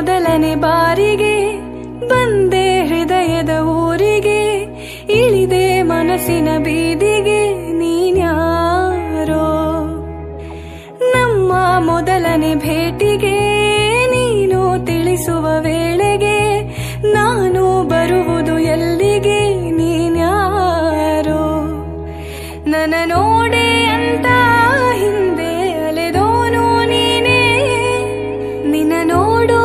ಮೊದಲನೇ ಬಾರಿಗೆ ಬಂದೆ ಹೃದಯದ ಊರಿಗೆ ಇಳಿದೆ ಮನಸ್ಸಿನ ಬೀದಿಗೆ ನೀನ್ಯಾರೋ ನಮ್ಮ ಮೊದಲನೇ ಭೇಟಿಗೆ ನೀನು ತಿಳಿಸುವ ವೇಳೆಗೆ ನಾನು ಬರುವುದು ಎಲ್ಲಿಗೆ ನೀನ್ಯಾರೋ ನನ್ನ ನೋಡೆ ಅಂತ ಹಿಂದೆ ಅಲೆದೋನು ನೀನೇ ನಿನ್ನ ನೋಡೋ